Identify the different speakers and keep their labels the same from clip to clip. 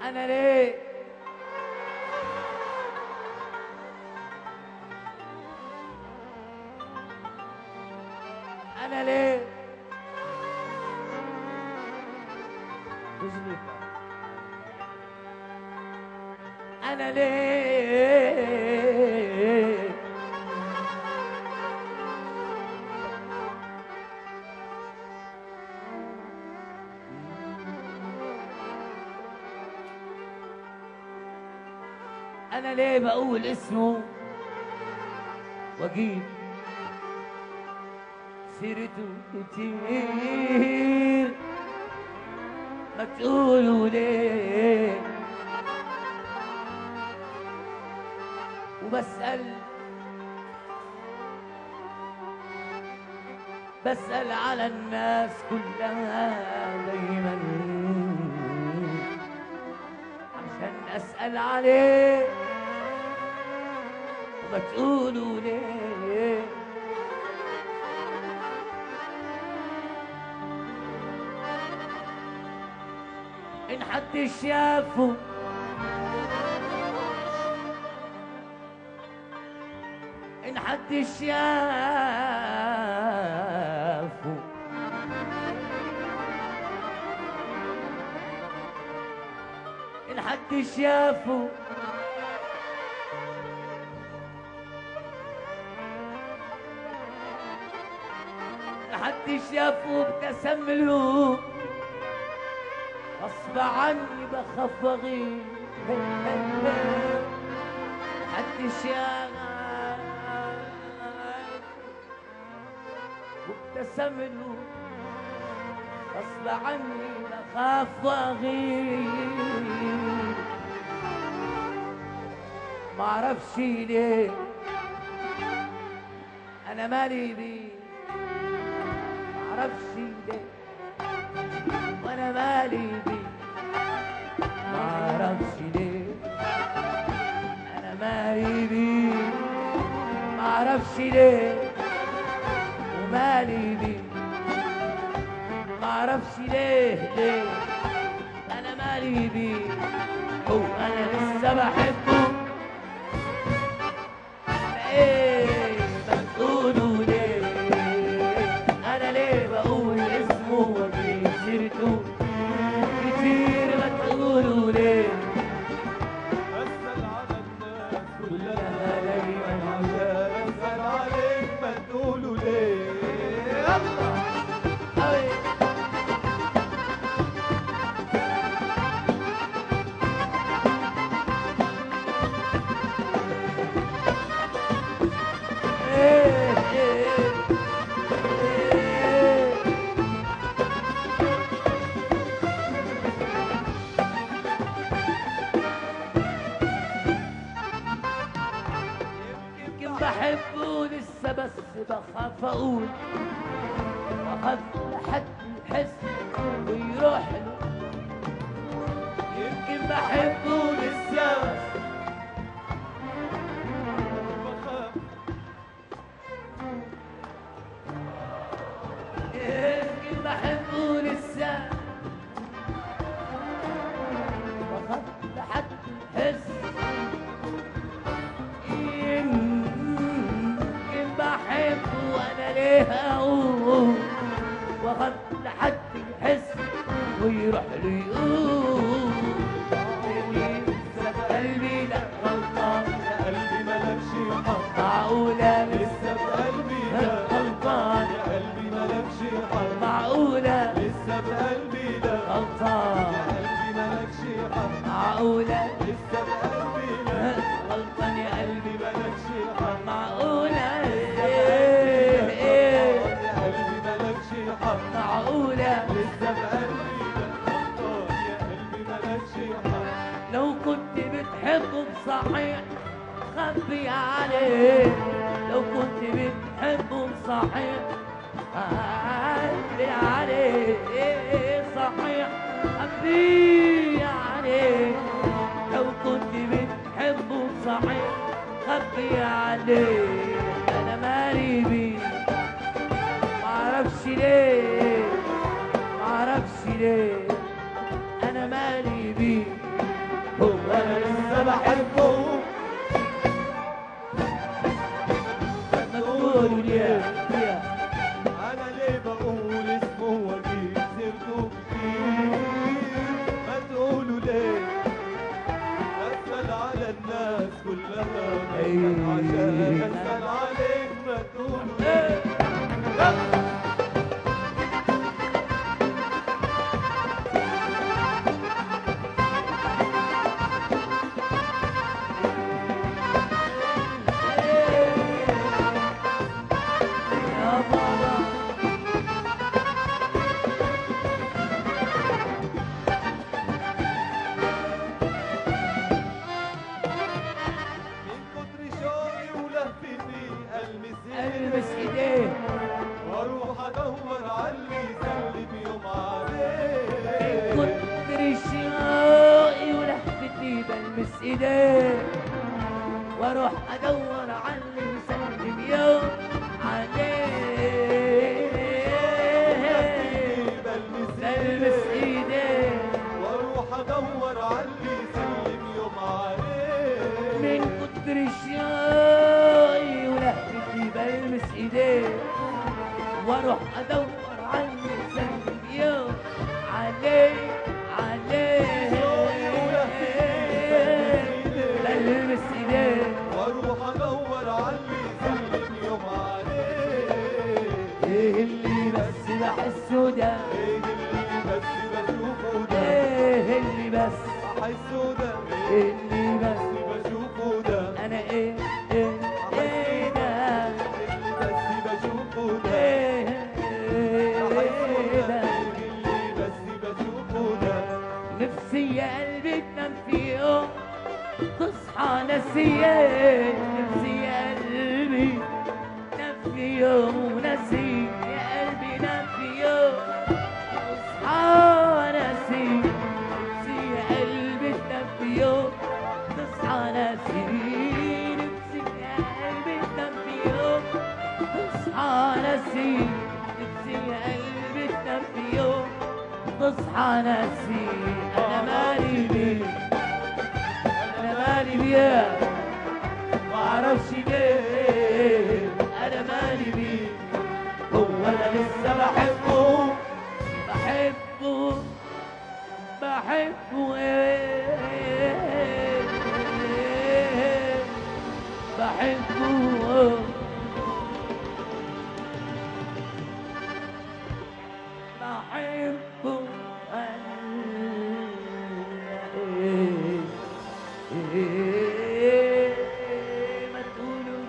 Speaker 1: انا ليه انا ليه رجليك انا ليه انا ليه بقول اسمه واجيب سيرته كتير ما تقولوا ليه وبسأل بسأل على الناس كلها دايما عشان أسأل عليه وما تقولوا ليه إن حد شافه إن حد شافه إن حد شافه إن حد شافه ابتسم له غصب عني بخاف واغيب حد شاف وابتسم له غصب عني بخاف واغيب معرفش ليه انا مالي بيه معرفش ليه وانا مالي بيه معرفش ليه انا مالي بيه معرفش ليه ومالي بيه معرفش ليه ليه انا مالي بيه هو انا لسه بحبه أنا ايه بتقولوا ليه انا ليه بقول اسمه واجيب سيرته كتير بتقولوا ليه
Speaker 2: أسأل على الناس
Speaker 1: كلها
Speaker 2: كلها
Speaker 1: دايما
Speaker 2: عشان أسأل عليك ما تقولوا ليه يلا
Speaker 1: أوي. إيه إيه إيه يمكن بحبه لسه بس بخاف اقول بخاف لحد يحس ويروح له يمكن بحبه لسه بس
Speaker 2: بخاف
Speaker 1: يمكن بحبه لسه بخاف لحد يحس يمكن بحبه وانا ليه اقول واخاف لحد يحس ويروح له يقول لسه قلبي لا غلطان
Speaker 2: يا قلبي مالكش حق
Speaker 1: معقولة
Speaker 2: لسه بقلبي ده
Speaker 1: غلطان
Speaker 2: يا قلبي مالكش حق
Speaker 1: معقولة
Speaker 2: لسه بقلبي ده يا
Speaker 1: غلطان
Speaker 2: قلبي مالكش حق
Speaker 1: معقولة
Speaker 2: لسه بقلبي ده
Speaker 1: غلطان يا قلبي
Speaker 2: قلبي مالكش حق
Speaker 1: معقولة إيه إيه
Speaker 2: يا قلبي مالكش حق
Speaker 1: معقولة
Speaker 2: لسه بقلبي ده غلطان يا قلبي مالكش حق
Speaker 1: لو كنت بتحبه بصحيح خبي عليه لو كنت بتحبه بصحيح خبي عليه صحيح خبي عليه لو كنت بتحبه بصحيح خبي عليه انا مالي بيه معرفش ليه معرفش ليه انا مالي بيه
Speaker 2: ادور علي يسلم يوم عليك
Speaker 1: كتر شوقي ولهفتي بلمس ايديه واروح ادور على اللي مسلم يوم عليه بلمس ايديه
Speaker 2: واروح ادور علي يسلم يوم عليك
Speaker 1: من كتر شوقي ولهفتي بلمس ايديه واروح ادور على اللي مسلم يوم عليه عليه بلمس ايديه
Speaker 2: واروح ادور علي يسلم يوم عليك
Speaker 1: ايه اللي بس بحسه ده
Speaker 2: ايه اللي بس بشوفه ده
Speaker 1: ايه اللي بس
Speaker 2: احسه ده
Speaker 1: ايه اللي بس
Speaker 2: اللي بشوفه ده
Speaker 1: انا ايه ايه ايه ده
Speaker 2: اللي بس بشوفه ده
Speaker 1: ايه
Speaker 2: احسه
Speaker 1: ايه
Speaker 2: ده
Speaker 1: ده
Speaker 2: اللي بس بشوفه ده
Speaker 1: نفسي يا قلبي تنام في يوم تصحى نسيان نفسي يا قلبي نام في يوم ونسي يا قلبي نام في يوم تصحى نسي نفسي يا قلبي تنام في يوم تصحى نسي نفسي يا قلبي تنام في يوم تصحى نسي نفسي يا قلبي تنام في يوم تصحى ناسي انا مالي بيه انا مالي بيه ما اعرفش ليه انا مالي بيه هو انا لسه بحبه بحبه بحبه إيه بحبه بحبه ما تقولوا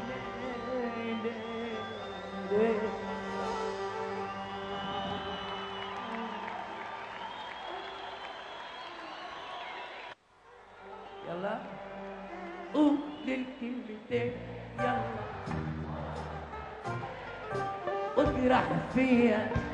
Speaker 1: يلا قول الكلمتين يلا واجرح فيا